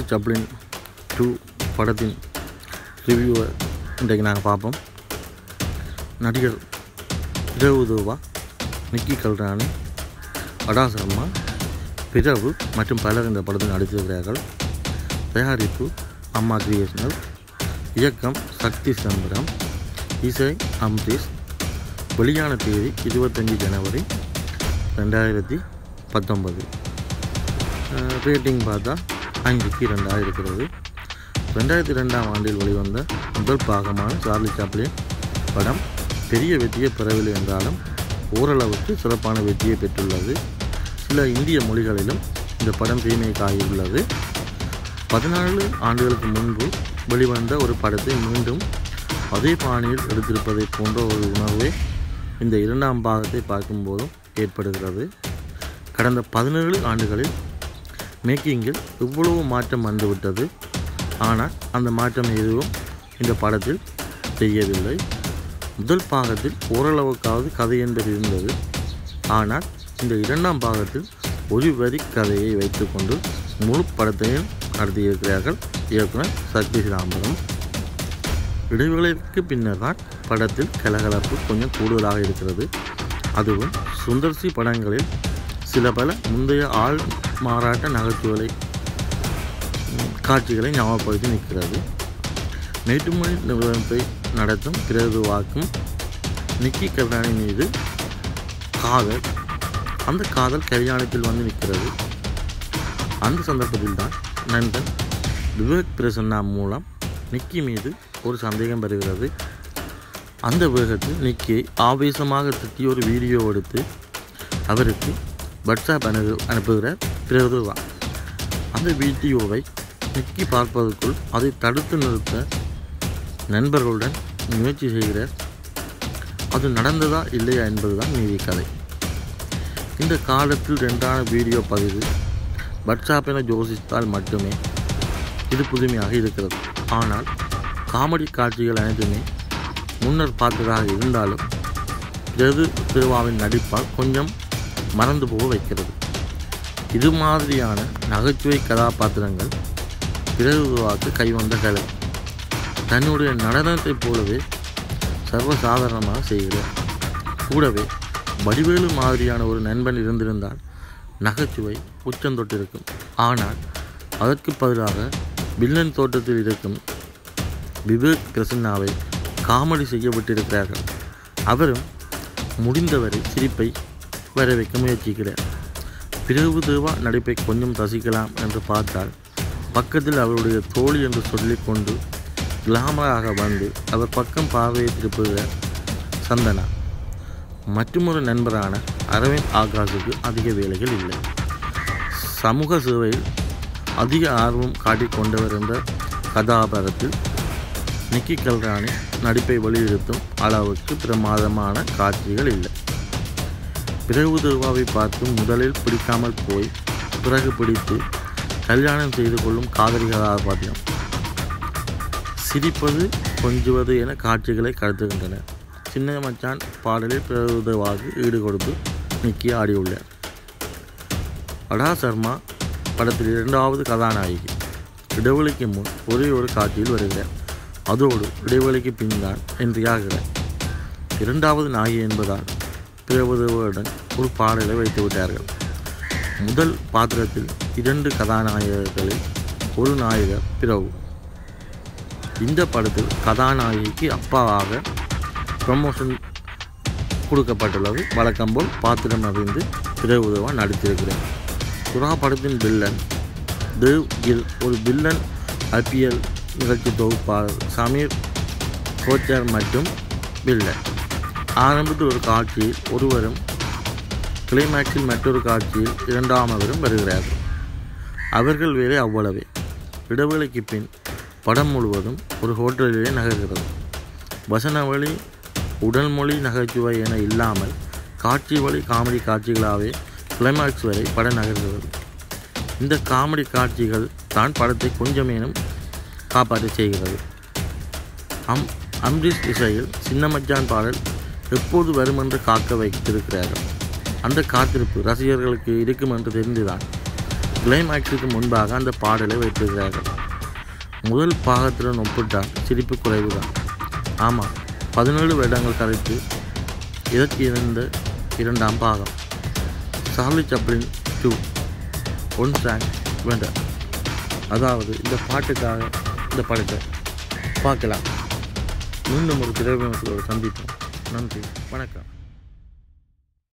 Chaplin two படத்தின் ரிவ்யூவை இன்றைக்கு நாங்கள் பார்ப்போம் நடிகர் இரவுதோவா நிக்கி கல்ராணி அடா சர்மா பிரபு மற்றும் பலர் இந்த படத்தில் நடித்திருக்கிறார்கள் தயாரிப்பு அம்மா கிரியேஷனல் இயக்கம் சக்தி சிதம்பரம் இசை அம்ரீஷ் வெளியான தேதி இருபத்தஞ்சி ஜனவரி ரெண்டாயிரத்தி பத்தொன்பது ரேட்டிங் பார்த்தா அஞ்சுக்கு ரெண்டாக இருக்கிறது ரெண்டாயிரத்தி ரெண்டாம் ஆண்டில் வெளிவந்த முதல் பாகமான சார்லி சாப்ளின் படம் பெரிய வெற்றியை பெறவில்லை என்றாலும் ஓரளவுக்கு சிறப்பான வெற்றியை பெற்றுள்ளது சில இந்திய மொழிகளிலும் இந்த படம் ரீமேக் ஆகியுள்ளது பதினாலு ஆண்டுகளுக்கு முன்பு வெளிவந்த ஒரு படத்தை மீண்டும் அதே பாணியில் எடுத்திருப்பதை போன்ற ஒரு உணர்வே இந்த இரண்டாம் பாகத்தை பார்க்கும்போதும் ஏற்படுகிறது கடந்த பதினேழு ஆண்டுகளில் மேக்கிங்கில் இவ்வளவு மாற்றம் வந்துவிட்டது ஆனால் அந்த மாற்றம் எதுவும் இந்த படத்தில் தெரியவில்லை முதல் பாகத்தில் ஓரளவுக்காவது கதை என்பது இருந்தது ஆனால் இந்த இரண்டாம் பாகத்தில் ஒரு வரி கதையை வைத்துக்கொண்டு முழு படத்தையும் நடத்தியிருக்கிறார்கள் இயக்குனர் சக்தி சிதாம்பரம் இடைவேளைக்கு பின்னர் தான் படத்தில் கலகலப்பு கொஞ்சம் கூடுதலாக இருக்கிறது அதுவும் சுந்தர்சி படங்களில் சில பல முந்தைய ஆள் மாறாட்ட நகைச்சுவலை காட்சிகளை ஞாபகப்படுத்தி நிற்கிறது நேற்றுமொழி நிறுவனத்தை நடத்தும் பிறகு வாக்கும் நிக்கி கல்ராணி மீது காதல் அந்த காதல் கல்யாணத்தில் வந்து நிற்கிறது அந்த சந்தர்ப்பத்தில் தான் நண்பன் விவேக் பிரசன்னா மூலம் நிக்கி மீது ஒரு சந்தேகம் வருகிறது அந்த வேகத்தில் நிக்கியை ஆவேசமாக திட்டி ஒரு வீடியோ எடுத்து அவருக்கு வாட்ஸ்அப் அனு அனுப்புகிறார் பிரதுவா அந்த வீடியோவை நிக்கி பார்ப்பதற்குள் அதை தடுத்து நிறுத்த நண்பர்களுடன் முயற்சி செய்கிறார் அது நடந்ததா இல்லையா என்பதுதான் மீதி கதை இந்த காலத்தில் ரெண்டான வீடியோ பதிவு வாட்ஸ்அப் என யோசித்தால் மட்டுமே இது புதுமையாக இருக்கிறது ஆனால் காமெடி காட்சிகள் அனைத்துமே முன்னர் பார்த்ததாக இருந்தாலும் பிரது திருவாவின் நடிப்பால் கொஞ்சம் மறந்து போக வைக்கிறது இது மாதிரியான நகைச்சுவை கதாபாத்திரங்கள் பிரதுவாக்கு கைவந்த கலை தன்னுடைய நடனத்தைப் போலவே சர்வசாதாரணமாக செய்கிறார் கூடவே வடிவேலு மாதிரியான ஒரு நண்பன் இருந்திருந்தால் நகைச்சுவை உச்சந்தொட்டிருக்கும் ஆனால் அதற்கு பதிலாக வில்லன் தோட்டத்தில் இருக்கும் விவேக் பிரசன்னாவை காமெடி செய்யப்பட்டிருக்கிறார்கள் அவரும் முடிந்தவரை சிரிப்பை வர வைக்க முயற்சிக்கிறார் பிறகு தேவா நடிப்பை கொஞ்சம் ரசிக்கலாம் என்று பார்த்தால் பக்கத்தில் அவருடைய தோழி என்று சொல்லிக்கொண்டு கிளாமராக வந்து அவர் பக்கம் பார்வையை திருப்புகிறார் சந்தனா மற்றொரு நண்பரான அரவிந்த் ஆகாஷுக்கு அதிக வேலைகள் இல்லை சமூக சேவையில் அதிக ஆர்வம் காட்டிக்கொண்டவர் என்ற கதாபாரத்தில் நிக்கி கல்ராணி நடிப்பை வெளியிடுத்தும் அளவுக்கு பிரமாதமான காட்சிகள் இல்லை பிறகு துருவாவை பார்த்து முதலில் பிடிக்காமல் போய் பிறகு பிடித்து கல்யாணம் செய்து கொள்ளும் காதலி கதாபாத்திரம் சிரிப்பது கொஞ்சுவது என காட்சிகளை கடத்துகின்றன சின்ன மச்சான் பாடலில் பிரபுதவாக ஈடு கொடுத்து நிக்கி ஆடியுள்ளார் அடா சர்மா படத்தில் இரண்டாவது கதாநாயகி இடைவெளிக்கு முன் ஒரே ஒரு காட்சியில் வருகிறார் அதோடு இடைவெளிக்கு பின் தான் என்றியாகிறார் இரண்டாவது நாயகி என்பதால் பிரபுதவுடன் ஒரு பாடலை வைத்து விட்டார்கள் முதல் பாத்திரத்தில் இரண்டு கதாநாயகர்களில் ஒரு நாயகர் பிரபு இந்த படத்தில் கதாநாயகிக்கு அப்பாவாக ப்ரமோஷன் கொடுக்கப்பட்டுள்ளது வழக்கம் போல் பாத்திரம் அறிந்து பிரபுதவா நடித்திருக்கிறேன் சுறா படத்தின் வில்லன் தேவ் கில் ஒரு வில்லன் ஐபிஎல் நிகழ்ச்சி தொகுப்பாளர் சமீர் கோச்சர் மற்றும் வில்லன் ஆரம்பத்தில் ஒரு காட்சியில் ஒருவரும் கிளைமேக்ஸில் மற்றொரு காட்சியில் இரண்டாமவரும் வருகிறார்கள் அவர்கள் வேலை அவ்வளவே இடைவேளைக்கு பின் படம் முழுவதும் ஒரு ஹோட்டலிலே நகர்கிறது வசன வழி உடல் மொழி நகைச்சுவை என இல்லாமல் காட்சி வழி காமெடி காட்சிகளாகவே கிளைமாக்ஸ் வரை படம் நகர்கிறது இந்த காமெடி காட்சிகள் தான் படத்தை கொஞ்சமேனும் காப்பாற்ற செய்கிறது அம் அம்ரீஷ் இசையில் சின்ன மச்சான் பாடல் எப்போது வரும் என்று காக்க வைத்திருக்கிறார்கள் அந்த காத்திருப்பு ரசிகர்களுக்கு இருக்கும் என்று தெரிந்துதான் கிளைமேக்ஸுக்கு முன்பாக அந்த பாடலை வைத்திருக்கிறார்கள் முதல் பாகத்துடன் ஒப்பிட்டால் சிரிப்பு குறைவு தான் ஆமாம் பதினேழு வருடங்கள் கழித்து இதற்கு இருந்த இரண்டாம் பாகம் Charlie Chaplin two one song வேண்டாம் அதாவது இந்த பாட்டுக்காக இந்த படத்தை பார்க்கலாம் மீண்டும் ஒரு திரைப்படத்தோடு சந்திப்போம் நன்றி வணக்கம்